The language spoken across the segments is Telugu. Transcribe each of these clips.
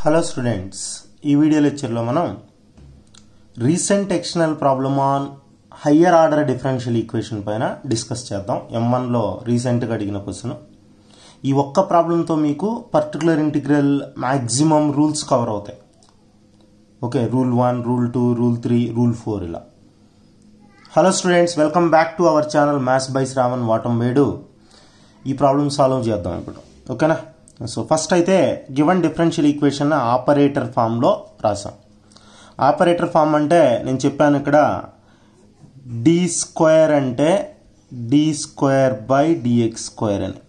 హలో స్టూడెంట్స్ ఈ వీడియో లెక్చర్లో మనం recent external problem on higher order differential equation పైన డిస్కస్ చేద్దాం ఎం వన్లో రీసెంట్గా అడిగిన క్వశ్చన్ ఈ ఒక్క ప్రాబ్లంతో మీకు particular integral maximum rules cover అవుతాయి okay rule one rule two rule three rule four ఇలా hello students welcome back to our channel maths by Sravan Vatambedu ఈ ప్రాబ్లమ్ సాల్వ్ చేద్దాం ఇప్పుడు ఓకేనా సో ఫస్ట్ అయితే గివన్ డిఫరెన్షియల్ ఈక్వేషన్ ఆపరేటర్ ఫామ్లో రాసాం ఆపరేటర్ ఫామ్ అంటే నేను చెప్పాను ఇక్కడ డి స్క్వేర్ అంటే D square by D X square అని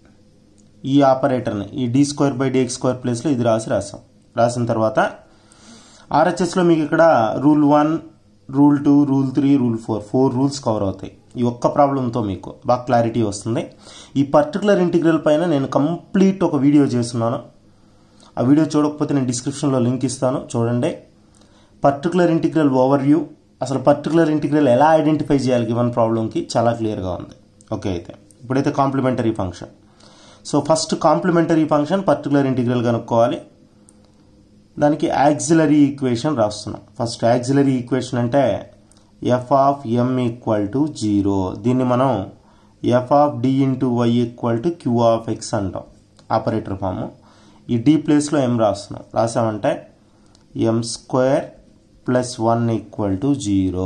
ఈ ఆపరేటర్ని ఈ D square by D X square ప్లేస్లో ఇది రాసి రాసాం రాసిన తర్వాత ఆర్హెచ్ఎస్లో మీకు ఇక్కడ rule one rule two rule three rule four four rules cover అవుతాయి ఈ ఒక్క ప్రాబ్లంతో మీకు బాగా క్లారిటీ వస్తుంది ఈ పర్టికులర్ ఇంటిగ్రల్ పైన నేను కంప్లీట్ ఒక వీడియో చేస్తున్నాను ఆ వీడియో చూడకపోతే నేను డిస్క్రిప్షన్లో లింక్ ఇస్తాను చూడండి పర్టికులర్ ఇంటిగ్రల్ ఓవర్ వ్యూ అసలు పర్టికులర్ ఇంటిగ్రల్ ఎలా ఐడెంటిఫై చేయాలి గివన్ ప్రాబ్లంకి చాలా క్లియర్గా ఉంది ఓకే అయితే ఇప్పుడైతే complementary function so first complementary function particular integral కనుక్కోవాలి దానికి యాక్సిలరీ ఈక్వేషన్ రాస్తున్నాం ఫస్ట్ యాక్సిలరీ ఈక్వేషన్ అంటే F of M equal to zero దీన్ని మనం F of D into Y equal to Q of X అంటాం ఆపరేటర్ ఫామ్ ఈ డి ప్లేస్లో ఎం రాస్తున్నాం రాసామంటే M square plus one equal to zero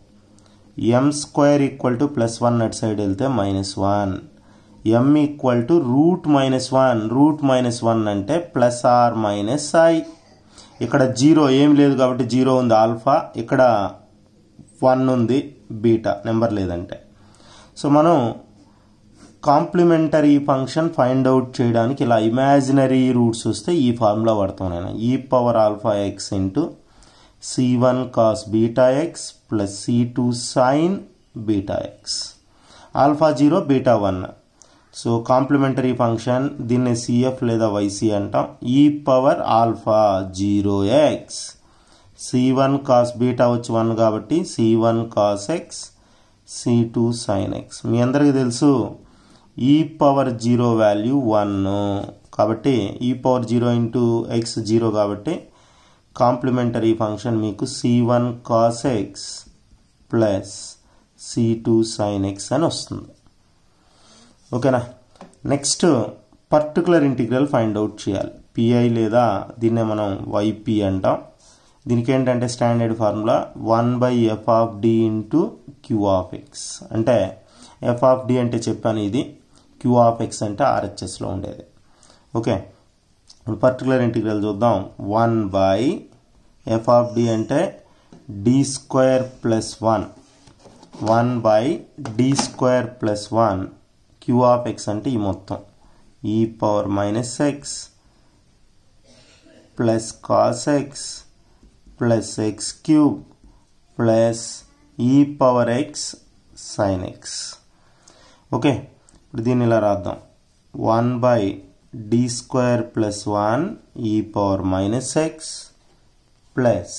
M square equal to plus one అటు సైడ్ వెళ్తే minus one M equal to root minus one root minus one అంటే ప్లస్ ఆర్ మైనస్ ఐ ఇక్కడ జీరో ఏం లేదు కాబట్టి జీరో ఉంది ఆల్ఫా ఇక్కడ వన్ ఉంది బీటా నెంబర్ లేదంటే సో మనం కాంప్లిమెంటరీ ఫంక్షన్ ఫైండ్ అవుట్ చేయడానికి ఇలా ఇమాజినరీ రూట్స్ వస్తే ఈ ఫార్ములా వాడతాం నేను ఈ power alpha X into C one cos beta X plus C two sine beta X alpha zero beta one so complementary function దీన్ని సిఎఫ్ లేదా వైసి అంటాం ఈ power alpha zero X C one cos beta వచ్చి వన్ కాబట్టి C one cos X C two sine X మీ అందరికీ తెలుసు ఈ పవర్ జీరో వాల్యూ వన్ కాబట్టి ఈ power zero into X zero కాబట్టి కాంప్లిమెంటరీ ఫంక్షన్ మీకు C one cos x plus C two sine x అని వస్తుంది ఓకేనా next particular integral find out చేయాలి పిఐ లేదా దీన్నే మనం వైపి అంటాం దీనికి ఏంటంటే standard formula one by f of D into q of x అంటే ఎఫ్ ఆఫ్ డి అంటే చెప్పాను ఇది క్యూ ఆఫ్ ఎక్స్ అంటే ఆర్హెచ్ఎస్లో ఉండేది ఓకే పర్టికులర్ ఇంటిగ్రల్ చూద్దాం one by f of d అంటే D square plus one one by d square plus one queue of x అంటే ఈ మొత్తం e power minus x plus cos x plus x cube plus e power x sine x okay ఇప్పుడు దీన్ని ఇలా రాద్దాం one by d square plus one e power minus x plus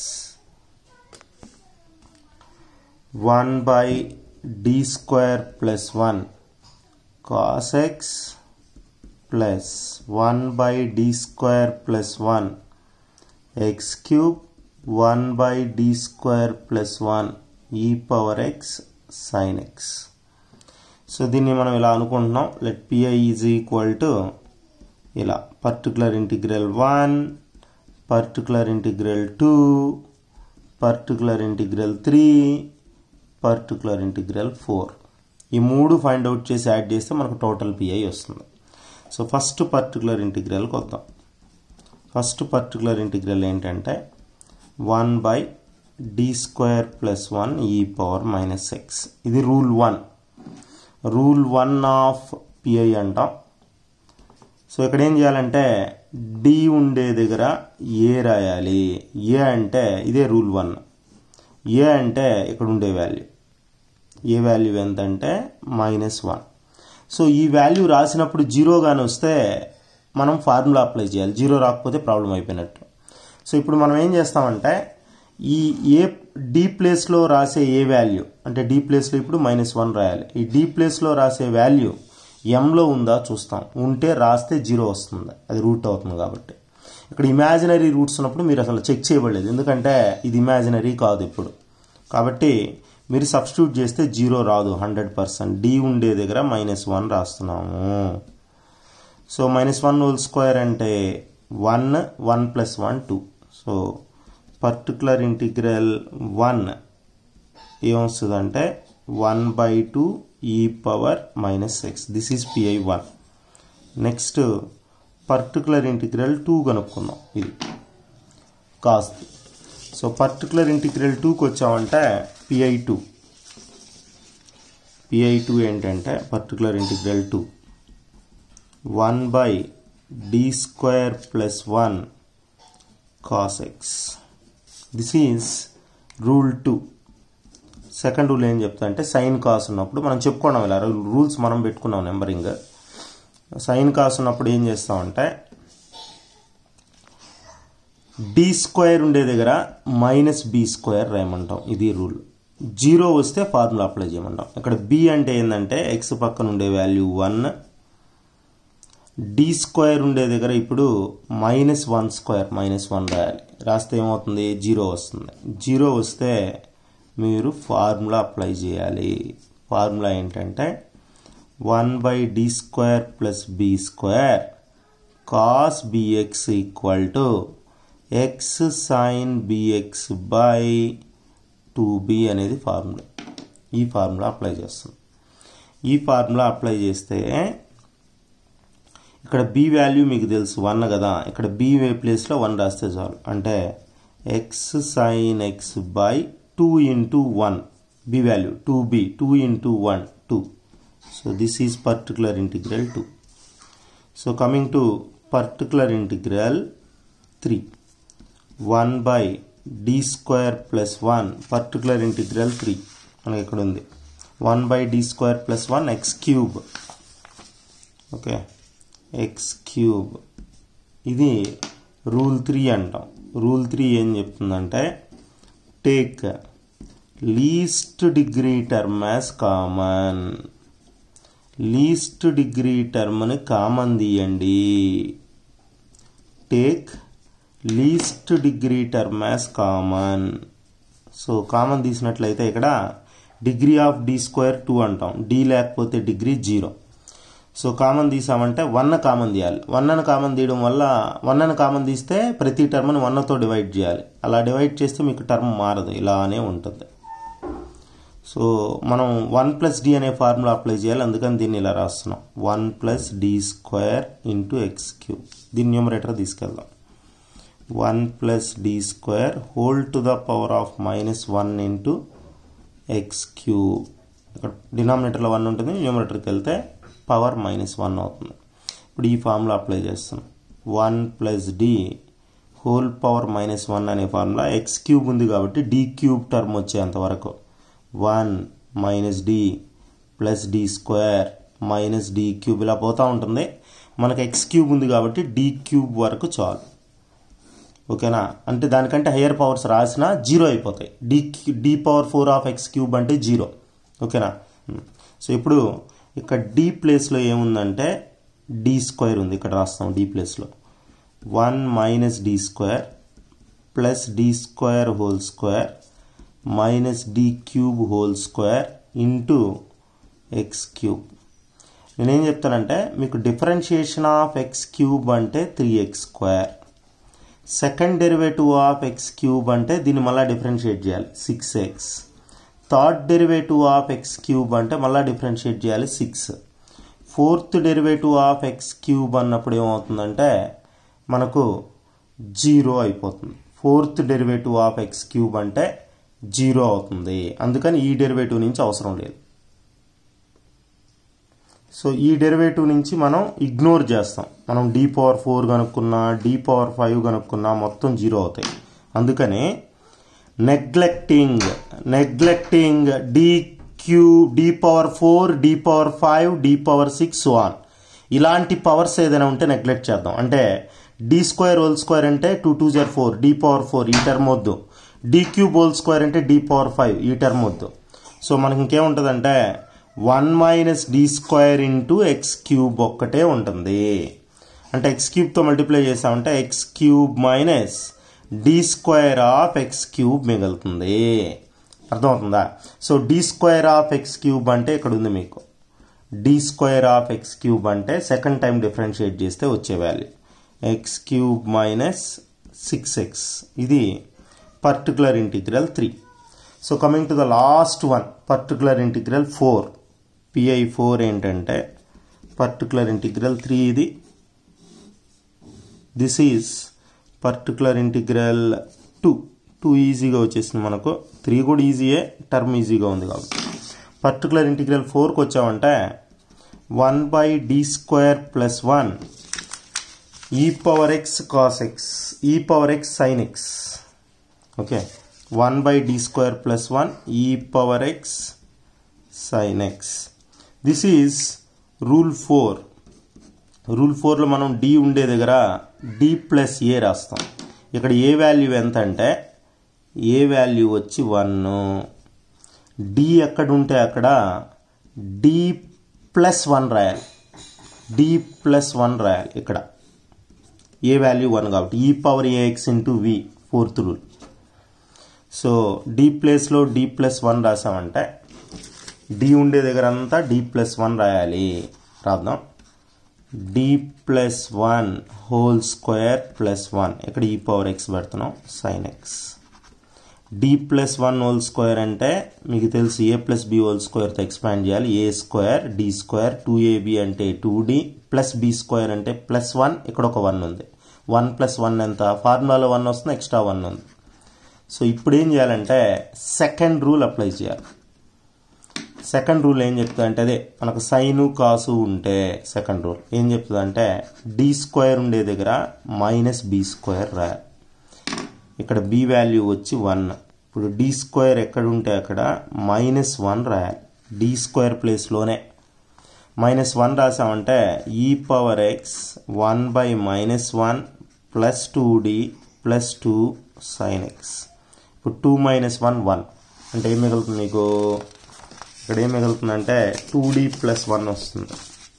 one by d square plus one cos x plus 1 by d square plus 1 x cube 1 by d square plus 1 e power x sin x so దీన్ని మనం ఇలా అనుకుంటున్నాం let PI is equal to ఇలా particular integral one particular integral two particular integral three particular integral four ఈ మూడు ఫైండ్ అవుట్ చేసి యాడ్ చేస్తే మనకు టోటల్ పిఐ వస్తుంది సో ఫస్ట్ పర్టికులర్ ఇంటిగ్రల్కి వద్దాం ఫస్ట్ పర్టికులర్ ఇంటిగ్రల్ ఏంటంటే one by d square plus one e power minus x ఇది rule one rule one of PI అంటాం సో ఇక్కడ ఏం చేయాలంటే డి ఉండే దగ్గర ఏ రాయాలి ఏ అంటే ఇదే రూల్ వన్ ఏ అంటే ఇక్కడ ఉండే వాల్యూ ఏ వాల్యూ ఎంత అంటే మైనస్ వన్ సో ఈ వాల్యూ రాసినప్పుడు జీరో కానీ వస్తే మనం ఫార్ములా అప్లై చేయాలి జీరో రాకపోతే ప్రాబ్లం అయిపోయినట్టు సో ఇప్పుడు మనం ఏం చేస్తామంటే ఈ ఏ డి ప్లేస్లో రాసే ఏ వాల్యూ అంటే డి ప్లేస్లో ఇప్పుడు మైనస్ వన్ రాయాలి ఈ డి ప్లేస్లో రాసే వాల్యూ ఎంలో ఉందా చూస్తాం ఉంటే రాస్తే జీరో వస్తుంది అది రూట్ అవుతుంది కాబట్టి ఇక్కడ ఇమాజినరీ రూట్స్ ఉన్నప్పుడు మీరు అసలు చెక్ చేయబడలేదు ఎందుకంటే ఇది ఇమాజినరీ కాదు ఇప్పుడు కాబట్టి మీరు సబ్స్టిట్యూట్ చేస్తే జీరో రాదు హండ్రెడ్ పర్సెంట్ డి ఉండే దగ్గర మైనస్ వన్ రాస్తున్నాము so minus one whole square అంటే one one plus one two so particular integral one ఏమొస్తుందంటే one by two e power minus x this is PI one next particular integral two కనుక్కుందాం ఇది కాస్ట్ సో పర్టికులర్ ఇంటిగ్రల్ టూకి వచ్చామంటే పిఐ టూ పిఐ టూ ఏంటంటే particular integral two one by d square plus one cos x this is rule two second rule ఏం చెప్తా అంటే సైన్ కాస్ ఉన్నప్పుడు మనం చెప్పుకున్నాం ఇలా రూల్స్ మనం పెట్టుకున్నాం నెంబరింగ్ సైన్ కాస్ ఉన్నప్పుడు ఏం చేస్తామంటే డి స్క్వేర్ ఉండే దగ్గర మైనస్ బి స్క్వేర్ రాయమంటాం ఇది రూల్ జీరో వస్తే ఫార్ములా అప్లై చేయమంటాం ఇక్కడ బి అంటే ఏంటంటే ఎక్స్ పక్కన ఉండే వాల్యూ వన్ డి స్క్వేర్ ఉండే దగ్గర ఇప్పుడు minus one square minus one రాయాలి రాస్తే ఏమవుతుంది జీరో వస్తుంది జీరో వస్తే మీరు ఫార్ములా అప్లై చేయాలి ఫార్ములా ఏంటంటే one by d square plus b square cos b x equal to x sine b x by two b అనేది ఫార్ములా ఈ ఫార్ములా అప్లై చేస్తుంది ఈ ఫార్ములా అప్లై చేస్తే ఇక్కడ బి వాల్యూ మీకు తెలుసు వన్ కదా ఇక్కడ బి ప్లేస్లో వన్ రాస్తే చాలు అంటే x sine x by two into one b value two b two into one two so this is particular integral two so coming to particular integral three one by d square plus one particular integral three మనకి ఇక్కడ ఉంది one by d square plus one x cube okay x cube ఇది రూల్ త్రీ అంటాం రూల్ త్రీ ఏం చెప్తుందంటే take least degree term as common least degree టర్మ్ని common తీయండి take least degree term as common so common తీసినట్లయితే ఇక్కడ degree of d square two అంటాం డి లేకపోతే డిగ్రీ జీరో సో కామన్ తీసామంటే వన్ కామన్ తీయాలి వన్ అని కామన్ తీయడం వల్ల వన్ అని కామన్ తీస్తే ప్రతి టర్మ్ని వన్తో డివైడ్ చేయాలి అలా డివైడ్ చేస్తే మీకు టర్మ్ మారదు ఇలానే ఉంటుంది సో మనం వన్ ప్లస్ డి అనే ఫార్ములా అప్లై చేయాలి అందుకని దీన్ని ఇలా రాస్తున్నాం one plus d square into x cube దీని న్యూమరేటర్ తీసుకెళ్దాం one plus d square whole to the power of minus one into x cube ఇక్కడ డినామినేటర్లో వన్ ఉంటుంది న్యూమరేటర్కి వెళ్తే పవర్ మైనస్ వన్ అవుతుంది ఇప్పుడు ఈ ఫార్ములా అప్లై చేస్తున్నాం one plus d whole power minus one అనే ఫార్ములా ఎక్స్ క్యూబ్ ఉంది కాబట్టి డి క్యూబ్ టర్మ్ వచ్చేంత వరకు one minus d plus d square minus d cube ఇలా పోతూ ఉంటుంది మనకు ఎక్స్ క్యూబ్ ఉంది కాబట్టి డి క్యూబ్ వరకు చాలు ఓకేనా అంటే దానికంటే హయ్యర్ పవర్స్ రాసినా జీరో అయిపోతాయి d d power four of x cube అంటే జీరో ఓకేనా సో ఇప్పుడు ఇక్కడ డి ప్లేస్లో ఏముందంటే డి స్క్వేర్ ఉంది ఇక్కడ రాస్తాం డి ప్లేస్లో one minus d square plus d square whole square minus d cube whole square into x cube నేనేం చెప్తానంటే మీకు డిఫరెన్షియేషన్ ఆఫ్ ఎక్స్ క్యూబ్ అంటే three x square second derivative of x cube అంటే దీన్ని మళ్ళీ డిఫరెన్షియేట్ చేయాలి six x third derivative of x cube అంటే మళ్ళీ డిఫరెన్షియేట్ చేయాలి six fourth derivative of x cube అన్నప్పుడు ఏమవుతుందంటే మనకు జీరో అయిపోతుంది fourth derivative of x cube అంటే జీరో అవుతుంది అందుకని ఈ డెరివేటివ్ నుంచి అవసరం లేదు సో ఈ డెరివేటివ్ నుంచి మనం ఇగ్నోర్ చేస్తాం మనం డి పవర్ ఫోర్ కనుక్కున్నా డి పవర్ ఫైవ్ కనుక్కున్నా మొత్తం జీరో అవుతాయి అందుకని neglecting neglecting d q d power four d power five d power six one ఇలాంటి పవర్స్ ఏదైనా ఉంటే నెగ్లెక్ట్ చేద్దాం అంటే డి స్క్వేర్ హోల్ స్క్వేర్ అంటే టూ టూ జర్ ఫోర్ డి పవర్ ఫోర్ ఈ టర్మ్ వద్దు డి క్యూబ్ హోల్ స్క్వేర్ అంటే డి పవర్ ఫైవ్ ఈ టర్మ్ వద్దు సో మనకి ఇంకేముంటుందంటే one minus d square into x cube ఒక్కటే ఉంటుంది అంటే ఎక్స్ క్యూబ్తో మల్టిప్లై చేసామంటే x cube minus d square of x cube మిగులుతుంది అర్థమవుతుందా so d square of x cube అంటే ఇక్కడ ఉంది మీకు d square of x cube అంటే సెకండ్ టైం డిఫరెన్షియేట్ చేస్తే వచ్చే value x cube minus six x ఇది particular integral three so coming to the last one particular integral four PI four ఏంటంటే పర్టికులర్ ఇంటిగ్రల్ త్రీ ఇది this is particular integral two two ఈజీగా వచ్చేసింది మనకు త్రీ కూడా ఈజీయే టర్మ్ ఈజీగా ఉంది కాబట్టి పర్టికులర్ ఇంటిగ్రల్ ఫోర్కి వచ్చామంటే one by d square plus one e power x cos x e power x sine x okay one by d square plus one e power x sine x this is rule four rule ఫోర్లో మనం డి ఉండే దగ్గర డి ప్లస్ ఏ రాస్తాం ఇక్కడ ఏ వాల్యూ ఎంత అంటే ఏ వాల్యూ వచ్చి వన్ డి ఎక్కడ ఉంటే అక్కడ డి ప్లస్ వన్ రాయాలి డి ప్లస్ వన్ రాయాలి ఇక్కడ ఏ వాల్యూ వన్ కాబట్టి ఈ power a x into v fourth rule so d ప్లేస్లో డి ప్లస్ వన్ రాసామంటే డి ఉండే దగ్గర అంతా డి ప్లస్ వన్ రాయాలి రాద్దాం d plus one whole square plus one ఇక్కడ ఈ పవర్ ఎక్స్ పెడుతున్నాం sine x d plus one whole square అంటే మీకు తెలుసు ఏ ప్లస్ బి హోల్ స్క్వేర్తో ఎక్స్పాండ్ చేయాలి a square d square two a b అంటే two d plus b square అంటే ప్లస్ వన్ ఇక్కడ ఒక వన్ ఉంది వన్ ప్లస్ వన్ ఎంత ఫార్ములాలో వన్ వస్తుంది ఎక్స్ట్రా వన్ ఉంది సో ఇప్పుడు ఏం చేయాలంటే సెకండ్ రూల్ అప్లై చేయాలి సెకండ్ రూల్ ఏం చెప్తుంది అంటే అదే మనకు సైను కాసు ఉంటే సెకండ్ రూల్ ఏం చెప్తుంది అంటే డి స్క్వేర్ ఉండే దగ్గర మైనస్ బి స్క్వేర్ రాయాలి ఇక్కడ బి వాల్యూ వచ్చి వన్ ఇప్పుడు డి స్క్వేర్ ఎక్కడ ఉంటే అక్కడ మైనస్ వన్ రాయాలి డి స్క్వేర్ ప్లేస్లోనే మైనస్ వన్ రాసామంటే e power x one by minus one plus two d plus two sine x ఇప్పుడు టూ మైనస్ వన్ వన్ అంటే ఏం మిగులుతుంది మీకు ఇక్కడ ఏం మిగులుతుందంటే టూ డి ప్లస్ వన్ వస్తుంది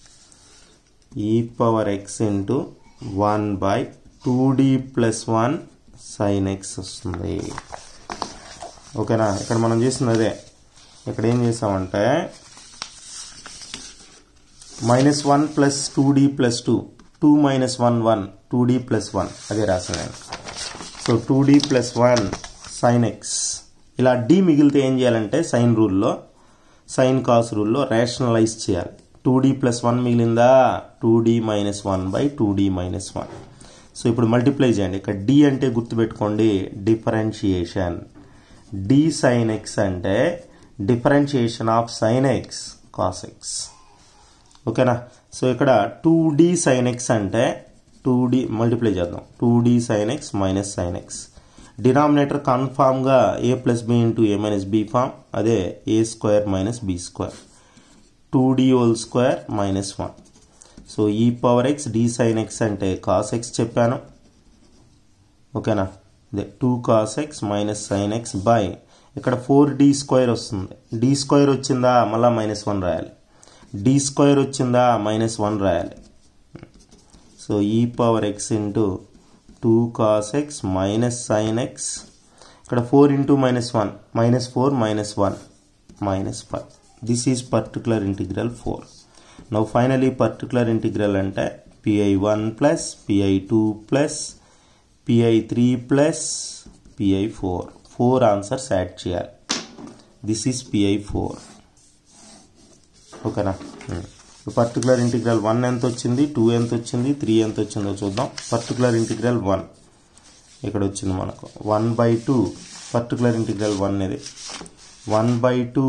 e power x into one by two d plus one sine x వస్తుంది ఓకేనా ఇక్కడ మనం చేసింది అదే ఇక్కడ ఏం చేసామంటే minus one plus two d plus two two minus one one two d plus one అదే రాసాను నేను so two d plus one sine x ఇలా డి మిగిలితే ఏం చేయాలంటే సైన్ రూల్లో సైన్ కాస్ రూల్లో రేషనలైజ్ చేయాలి టూ డి ప్లస్ వన్ మిగిలిందా two d minus one by two d minus one so ఇప్పుడు మల్టిప్లై చేయండి ఇక్కడ డి అంటే గుర్తుపెట్టుకోండి డిఫరెన్షియేషన్ డి సైన్ ఎక్స్ అంటే differentiation of sine x cos x ఓకేనా సో ఇక్కడ టూ డి సైన్ ఎక్స్ అంటే టూ డి మల్టిప్లై చేద్దాం two d sine x minus sine x denominator కన్ఫామ్గా a plus b into a minus b form అదే a square minus b square two d whole square minus one so e power x d sine x అంటే కాస్ ఎక్స్ చెప్పాను ఓకేనా అదే two cos x minus sine x by ఇక్కడ ఫోర్ డి స్క్వేర్ వస్తుంది డి స్క్వేర్ వచ్చిందా మళ్ళీ మైనస్ వన్ రాయాలి డి స్క్వేర్ వచ్చిందా మైనస్ వన్ రాయాలి so e power x into two cos x minus sine x ఇక్కడ four into minus one minus four minus one minus five this is particular integral four now finally particular integral అంటే PI one plus PI two plus PI three plus PI four four answers add చేయాలి దిస్ ఈజ్ పిఐ ఫోర్ ఓకేనా పర్టికులర్ ఇంటిగ్రల్ వన్ ఎంత వచ్చింది టూ ఎంత వచ్చింది త్రీ ఎంత వచ్చిందో చూద్దాం పర్టికులర్ ఇంటిగ్రల్ వన్ ఇక్కడ వచ్చింది మనకు one by two particular integral one ఇది one by two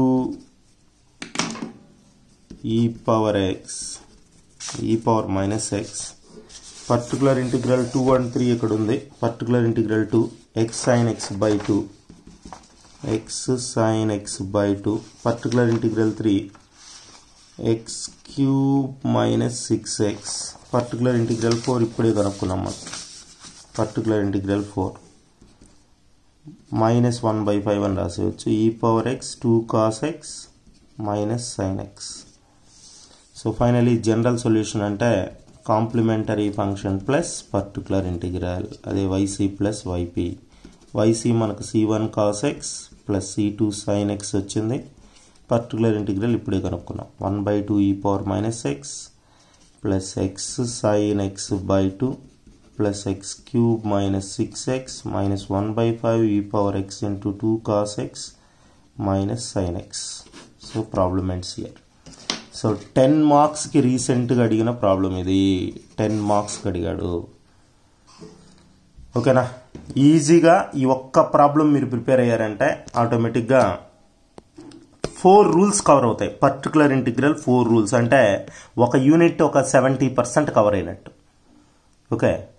e power x e power minus x particular integral two and three ఇక్కడ ఉంది particular integral two x sine x by two x sine x by two particular integral three x cube minus six x particular integral four ఇప్పుడే కనుక్కున్నాం మనం particular integral four minus one by five అని రాసేయచ్చు e power x two cos x minus sine x so finally general solution అంటే complementary function plus particular integral అదే వైసీ ప్లస్ వైపీ వైసీ మనకు C one cos x plus C two sine x వచ్చింది పర్టికులర్ ఇంటిగ్రల్ ఇప్పుడే కనుక్కున్నాం one by two e power minus x plus x sine x by two plus x cube minus six x minus one by five e power x into two cos x minus sine x so problem ends year so ten మార్క్స్కి రీసెంట్గా అడిగిన ప్రాబ్లం ఇది టెన్ మార్క్స్కి అడిగాడు ఓకేనా ఈజీగా ఈ ఒక్క ప్రాబ్లం మీరు ప్రిపేర్ అయ్యారంటే ఆటోమేటిక్గా ఫోర్ రూల్స్ కవర్ అవుతాయి పర్టికులర్ ఇంటిగ్రల్ ఫోర్ రూల్స్ అంటే ఒక యూనిట్ ఒక సెవెంటీ పర్సెంట్ కవర్ అయినట్టు ఓకే